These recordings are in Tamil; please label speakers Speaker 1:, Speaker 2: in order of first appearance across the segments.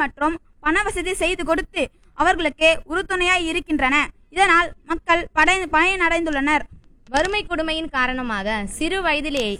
Speaker 1: மற்றும் பண வசதி செய்து கொடுத்து அவர்களுக்கு உறுதுணையாய் இருக்கின்றன இதனால் மக்கள் படை பயனடைந்துள்ளனர்
Speaker 2: வறுமை கொடுமையின் காரணமாக சிறு வயதிலேயே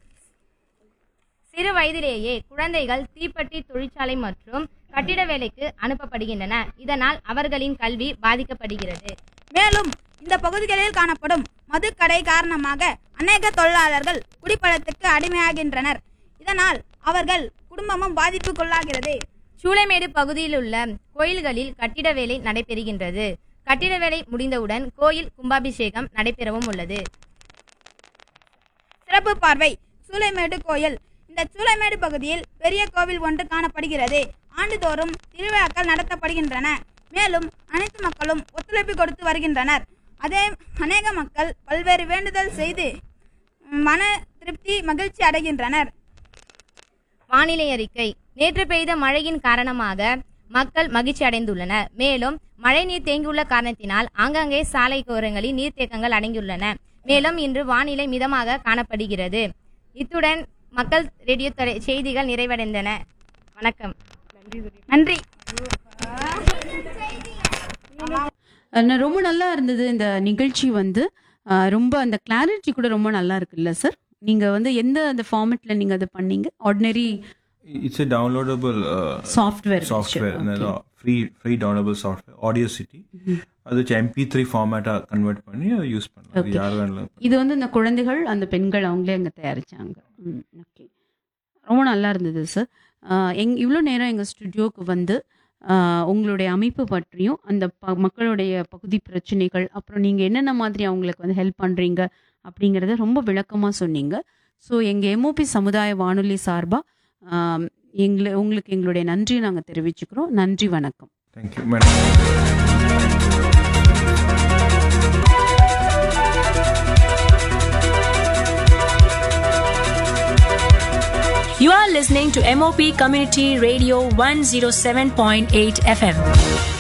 Speaker 2: சிறு வயதிலேயே குழந்தைகள் தீப்பெட்டி தொழிற்சாலை மற்றும் கட்டிட வேலைக்கு அனுப்பப்படுகின்றன இதனால் அவர்களின் கல்வி பாதிக்கப்படுகிறது
Speaker 1: மேலும் இந்த பகுதிகளில் காணப்படும் மதுக்கடை காரணமாக அநேக தொழிலாளர்கள் குடிப்பழத்துக்கு அடிமையாகின்றனர் இதனால் அவர்கள் குடும்பமும் பாதிப்புக்குள்ளாகிறது
Speaker 2: சூளைமேடு பகுதியில் உள்ள கோயில்களில் கட்டிட வேலை நடைபெறுகின்றது கட்டிட வேலை முடிந்தவுடன் கோயில் கும்பாபிஷேகம் நடைபெறவும் உள்ளது
Speaker 1: சிறப்பு பார்வை சூளைமேடு கோயில் இந்த சூளைமேடு பகுதியில் பெரிய கோவில் ஒன்று காணப்படுகிறது ஆண்டுதோறும் திருவிழாக்கள் நடத்தப்படுகின்றன மேலும் அனைத்து மக்களும் ஒத்துழைப்பு கொடுத்து வருகின்றனர் அதே அநேக மக்கள் பல்வேறு வேண்டுதல் செய்து மன திருப்தி மகிழ்ச்சி அடைகின்றனர்
Speaker 2: வானிலை அறிக்கை நேற்று பெய்த மழையின் காரணமாக மக்கள் மகிழ்ச்சி அடைந்துள்ளனர் மேலும் மழைநீர் தேங்கியுள்ள காரணத்தினால் ஆங்காங்கே சாலை ஓரங்களில் நீர்த்தேக்கங்கள் அடங்கியுள்ளன மேலும் இன்று வானிலை மிதமாக காணப்படுகிறது இத்துடன் மக்கள் ரேடியோ தொலை- செய்திகள் நிறைவடைந்தன வணக்கம்
Speaker 1: நன்றி
Speaker 3: அஹ் ரொம்ப நல்லா இருந்தது இந்த நிகழ்ச்சி வந்து அஹ் ரொம்ப அந்த கிளாரிட்டி கூட ரொம்ப நல்லா இருக்குல்ல சார் நீங்க வந்து எந்த அந்த ஃபார்மேட்ல நீங்க அதை பண்ணீங்க ordinary
Speaker 4: It's a downloadable uh,
Speaker 3: software
Speaker 4: software, another free free downloadable software, Audio City. அது எம்பி த்ரீ ஃபார்மேட்டாக கன்வெர்ட் பண்ணி அதை யூஸ் பண்ணலாம் அது
Speaker 3: Okay.
Speaker 4: யார் வேணாலும்
Speaker 3: இது வந்து இந்த குழந்தைகள் அந்த பெண்கள் அவங்களே அங்கே தயாரிச்சாங்க ஓகே ரொம்ப நல்லா இருந்தது சார் எங் இவ்வளோ நேரம் எங்கள் ஸ்டுடியோவுக்கு வந்து ஆஹ் உங்களுடைய அமைப்பு பற்றியும் அந்த ப மக்களுடைய பகுதி பிரச்சனைகள் அப்புறம் நீங்கள் என்னென்ன மாதிரி அவங்களுக்கு வந்து ஹெல்ப் பண்ணுறீங்க அப்படிங்கிறத ரொம்ப விளக்கமாக சொன்னீங்க ஸோ எங்கள் எம்ஓபி சமுதாய வானொலி சார்பாக எங்களை உங்களுக்கு எங்களுடைய நன்றியை நாங்கள் தெரிவிச்சுக்கிறோம் நன்றி வணக்கம்
Speaker 4: thank you madam
Speaker 5: You are listening to MOP Community Radio 107.8 FM.